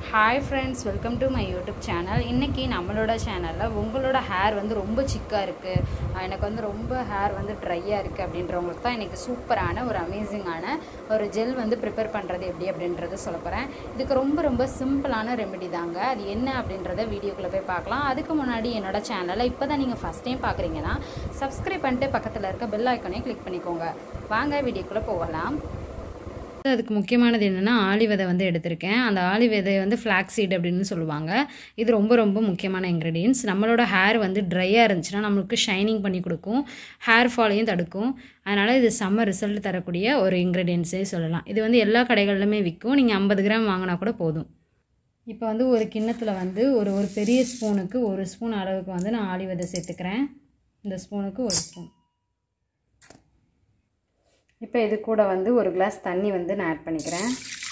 hi friends welcome to my YouTube channel இன்றைக்கி நம்மளோட சேனலில் உங்களோட ஹேர் வந்து ரொம்ப சிக்காக இருக்குது எனக்கு வந்து ரொம்ப ஹேர் வந்து ட்ரையாக இருக்குது அப்படின்றவங்களுக்கு தான் இன்றைக்கி சூப்பரான ஒரு அமேசிங்கான ஒரு ஜெல் வந்து ப்ரிப்பேர் பண்ணுறது எப்படி அப்படின்றத சொல்ல போகிறேன் இதுக்கு ரொம்ப ரொம்ப சிம்பிளான ரெமெடி தாங்க அது என்ன அப்படின்றத வீடியோக்குள்ளே போய் பார்க்கலாம் அதுக்கு முன்னாடி என்னோட சேனலை இப்போ தான் நீங்கள் ஃபஸ்ட் டைம் பார்க்குறீங்கன்னா சப்ஸ்கிரைப் பண்ணிட்டு பக்கத்தில் இருக்க பெல் ஐக்கனையும் கிளிக் பண்ணிக்கோங்க வாங்க வீடியோக்குள்ளே போகலாம் அதுக்கு முக்கியமானது என்னென்னா ஆளி விதை வந்து எடுத்திருக்கேன் அந்த ஆளி விதை வந்து ஃப்ளாக் சீட் அப்படின்னு சொல்லுவாங்க இது ரொம்ப ரொம்ப முக்கியமான இன்க்ரீடியன்ஸ் நம்மளோட ஹேர் வந்து ட்ரையாக இருந்துச்சுன்னா நம்மளுக்கு ஷைனிங் பண்ணி கொடுக்கும் ஹேர் ஃபாலையும் தடுக்கும் அதனால் இது செம்ம ரிசல்ட் தரக்கூடிய ஒரு இன்க்ரீடியன்ஸே சொல்லலாம் இது வந்து எல்லா கடைகள்லையுமே விற்கும் நீங்கள் ஐம்பது கிராம் வாங்கினா கூட போதும் இப்போ வந்து ஒரு கிண்ணத்தில் வந்து ஒரு ஒரு பெரிய ஸ்பூனுக்கு ஒரு ஸ்பூன் அளவுக்கு வந்து நான் ஆளி விதை சேர்த்துக்கிறேன் இந்த ஸ்பூனுக்கு ஒரு ஸ்பூன் இப்போ இது கூட வந்து ஒரு கிளாஸ் தண்ணி வந்து நான் ஆட் பண்ணிக்கிறேன்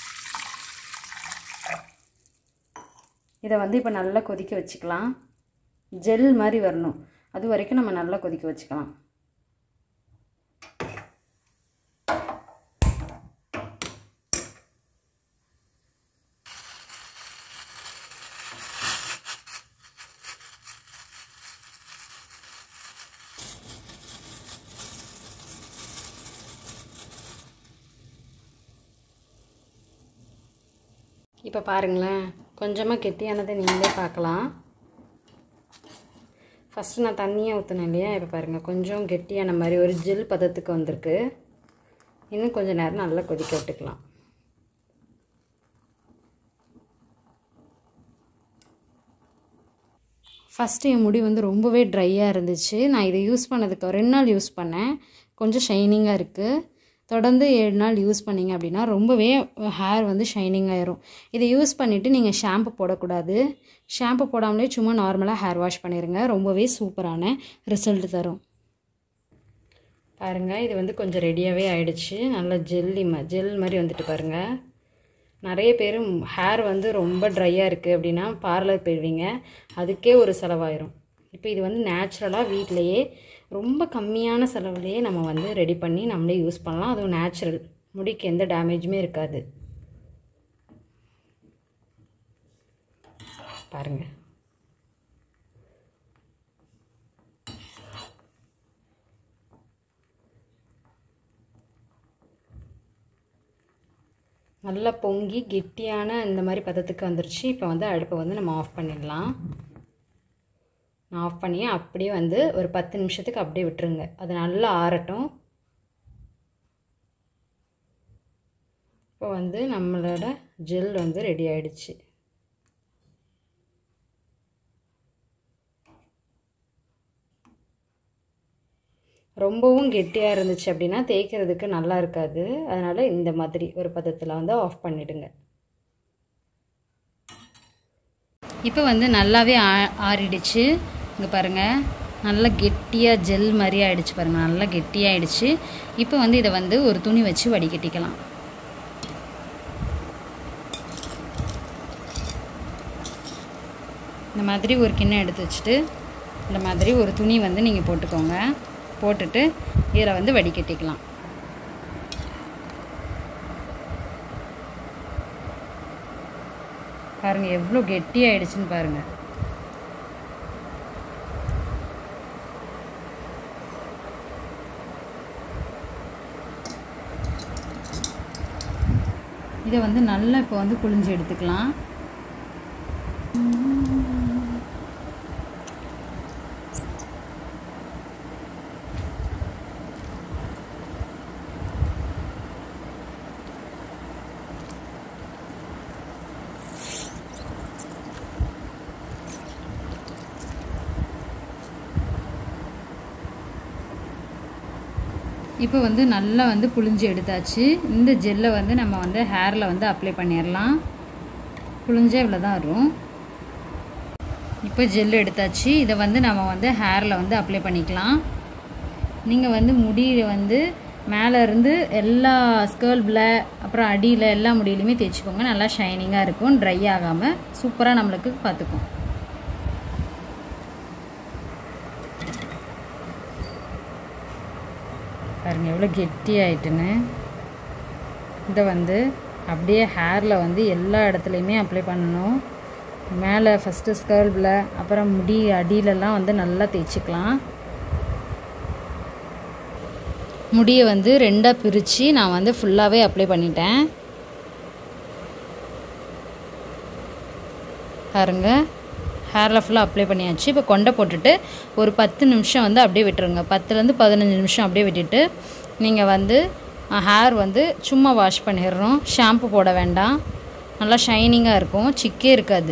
இதை வந்து இப்போ நல்லா கொதிக்க வச்சுக்கலாம் ஜெல் மாதிரி வரணும் அது வரைக்கும் நம்ம நல்லா கொதிக்க வச்சுக்கலாம் இப்போ பாருங்களேன் கொஞ்சமாக கெட்டியானதை நீங்களே பார்க்கலாம் ஃபஸ்ட்டு நான் தண்ணியை ஊற்றினேன் இல்லையா இப்போ பாருங்கள் கொஞ்சம் கெட்டியான மாதிரி ஒரு ஜெல் பதத்துக்கு வந்திருக்கு இன்னும் கொஞ்சம் நேரம் நல்லா கொதிக்க விட்டுக்கலாம் ஃபஸ்ட்டு என் முடி வந்து ரொம்பவே ட்ரையாக இருந்துச்சு நான் இதை யூஸ் பண்ணதுக்கு ரெண்டு நாள் யூஸ் பண்ணேன் கொஞ்சம் ஷைனிங்காக இருக்குது தொடர்ந்து ஏழு நாள் யூஸ் பண்ணிங்க அப்படின்னா ரொம்பவே ஹேர் வந்து ஷைனிங் ஆயிரும் இதை யூஸ் பண்ணிவிட்டு நீங்கள் ஷாம்பு போடக்கூடாது ஷாம்பு போடாமலே சும்மா நார்மலாக ஹேர் வாஷ் பண்ணிடுங்க ரொம்பவே சூப்பரான ரிசல்ட் தரும் பாருங்கள் இது வந்து கொஞ்சம் ரெடியாகவே ஆயிடுச்சு நல்லா ஜெல்லி ம ஜெல் மாதிரி வந்துட்டு பாருங்கள் நிறைய பேர் ஹேர் வந்து ரொம்ப ட்ரையாக இருக்குது அப்படின்னா பார்லர் போயிடுவீங்க அதுக்கே ஒரு செலவாயிரும் இப்போ இது வந்து நேச்சுரலாக வீட்டிலையே ரொம்ப கம்மியான செலவுலேயே நம்ம வந்து ரெடி பண்ணி நம்மளே யூஸ் பண்ணலாம் அதுவும் நேச்சுரல் முடிக்கு எந்த டேமேஜுமே இருக்காது பாருங்கள் நல்லா பொங்கி கெட்டியான இந்த மாதிரி பதத்துக்கு வந்துருச்சு இப்போ வந்து அடுப்பை வந்து நம்ம ஆஃப் பண்ணிடலாம் நான் ஆஃப் பண்ணி அப்படியே வந்து ஒரு பத்து நிமிஷத்துக்கு அப்படியே விட்டுருங்க அது நல்லா ஆறட்டும் இப்போ வந்து நம்மளோட ஜெல் வந்து ரெடி ஆயிடுச்சு ரொம்பவும் கெட்டியாக இருந்துச்சு அப்படின்னா தேய்க்கிறதுக்கு நல்லா இருக்காது அதனால் இந்த மாதிரி ஒரு பதத்தில் வந்து ஆஃப் பண்ணிவிடுங்க இப்போ வந்து நல்லாவே ஆ ஆறிடுச்சு இங்கே பாருங்கள் நல்லா கெட்டியாக ஜெல் மாதிரி ஆகிடுச்சு பாருங்கள் நல்லா கெட்டியாகிடுச்சு இப்போ வந்து இதை வந்து ஒரு துணி வச்சு வடிகட்டிக்கலாம் இந்த மாதிரி ஒரு கிண்ணம் எடுத்து வச்சுட்டு இந்த மாதிரி ஒரு துணி வந்து நீங்கள் போட்டுக்கோங்க போட்டுட்டு இதில் வந்து வடிகட்டிக்கலாம் பாருங்கள் எவ்வளோ கெட்டியாயிடுச்சுன்னு பாருங்கள் இதை வந்து நல்லா இப்போ வந்து புழிஞ்சு எடுத்துக்கலாம் இப்போ வந்து நல்லா வந்து புழிஞ்சு எடுத்தாச்சு இந்த ஜெல்லை வந்து நம்ம வந்து ஹேரில் வந்து அப்ளை பண்ணிடலாம் புழிஞ்சே இவ்வளோ தான் வரும் இப்போ ஜெல் எடுத்தாச்சு இதை வந்து நம்ம வந்து ஹேரில் வந்து அப்ளை பண்ணிக்கலாம் நீங்கள் வந்து முடியில் வந்து மேலே இருந்து எல்லா ஸ்கர்பில் அப்புறம் அடியில் எல்லா முடியிலையுமே தேய்ச்சிக்கோங்க நல்லா ஷைனிங்காக இருக்கும் ட்ரை ஆகாமல் சூப்பராக நம்மளுக்கு பார்த்துக்கும் பாருங்கள் எவ்வளோ கெட்டி ஆயிட்டுன்னு இதை வந்து அப்படியே ஹேரில் வந்து எல்லா இடத்துலையுமே அப்ளை பண்ணணும் மேலே ஃபஸ்ட்டு ஸ்கர்பில் அப்புறம் முடி அடியிலலாம் வந்து நல்லா தேய்ச்சிக்கலாம் முடியை வந்து ரெண்டாக பிரித்து நான் வந்து ஃபுல்லாகவே அப்ளை பண்ணிட்டேன் பாருங்க ஹேரில் ஃபுல்லாக அப்ளை பண்ணியாச்சு இப்போ கொண்டை போட்டுட்டு ஒரு பத்து நிமிஷம் வந்து அப்படியே விட்டுருங்க பத்துலேருந்து பதினஞ்சு நிமிஷம் அப்படியே விட்டுட்டு நீங்கள் வந்து ஹேர் வந்து சும்மா வாஷ் பண்ணிடுறோம் ஷாம்பு போட வேண்டாம் நல்லா ஷைனிங்காக இருக்கும் சிக்கே இருக்காது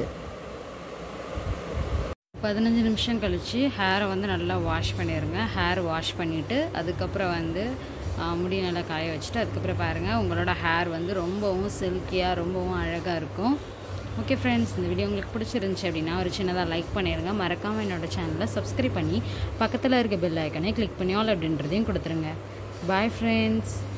பதினஞ்சு நிமிஷம் கழித்து ஹேரை வந்து நல்லா வாஷ் பண்ணிடுங்க ஹேர் வாஷ் பண்ணிவிட்டு அதுக்கப்புறம் வந்து முடி நல்லா காய வச்சுட்டு அதுக்கப்புறம் பாருங்கள் உங்களோட ஹேர் வந்து ரொம்பவும் சில்கியாக ரொம்பவும் அழகாக இருக்கும் ஓகே ஃப்ரெண்ட்ஸ் இந்த வீடியோ உங்களுக்கு பிடிச்சிருந்துச்சி அப்படின்னா ஒரு சின்னதாக லைக் பண்ணிடுங்க மறக்காமல் என்னோடய சேனலை சப்ஸ்கிரைப் பண்ணி பக்கத்தில் இருக்க பெல் ஐக்கனை கிளிக் பண்ணி ஆல் அப்படின்றதையும் கொடுத்துருங்க பாய் ஃப்ரெண்ட்ஸ்